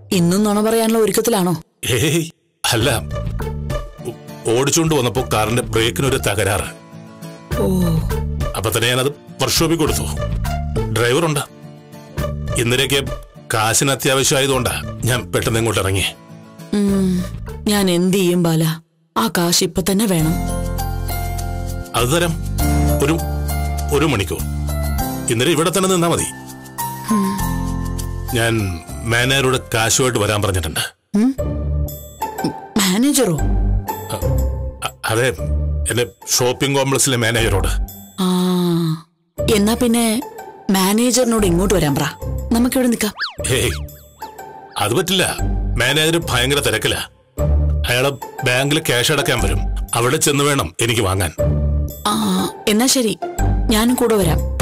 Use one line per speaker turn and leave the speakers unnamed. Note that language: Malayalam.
ഇന്നും നുണ പറയാനുള്ള ഒരുക്കത്തിലാണോ
ഏയ് അല്ല ഓ- ഓടിച്ചുകൊണ്ട് വന്നപ്പോ കാറിന്റെ ബ്രേക്കിനൊരു തകരാറ്
ഓ
അപ്പൊ തന്നെ ഞാനത് വർക്ക്ഷോപ്പിൽ കൊടുത്തു ഡ്രൈവറുണ്ട് ഇന്നലേക്ക് കാശിന് അത്യാവശ്യമായതുകൊണ്ടാ ഞാൻ പെട്ടെന്ന് ഇങ്ങോട്ട് ഇറങ്ങി
ഉം, ഞാൻ എന്ത് ചെയ്യും ബാല ആ കാശ് ഇപ്പൊ തന്നെ വേണം
അത് തരാം ഒരു ഒരു മണിക്കൂർ ഇന്നലെ ഇവിടെ തന്നെ നിന്നാ മതി ഞാൻ മാനേജരോട് കാശുമായിട്ട് വരാൻ പറഞ്ഞിട്ടുണ്ട്
മാനേജറോ
അ- അതെ എന്റെ ഷോപ്പിംഗ് കോംപ്ലക്സിലെ മാനേജരോട്
ആ എന്നാ പിന്നെ മാനേജറിനോട് ഇങ്ങോട്ട് വരാൻ പറ നമുക്കിവിടെ നിൽക്കാം
ഹേയ് അത് പറ്റില്ല മാനേജർ ഭയങ്കര തിരക്കില അയാള് ബാങ്കിൽ ക്യാഷ് അടക്കാൻ വരും അവിടെ ചെന്ന് വേണം എനിക്ക് വാങ്ങാൻ
ആ എന്നാ ശരി ഞാനും കൂടെ വരാം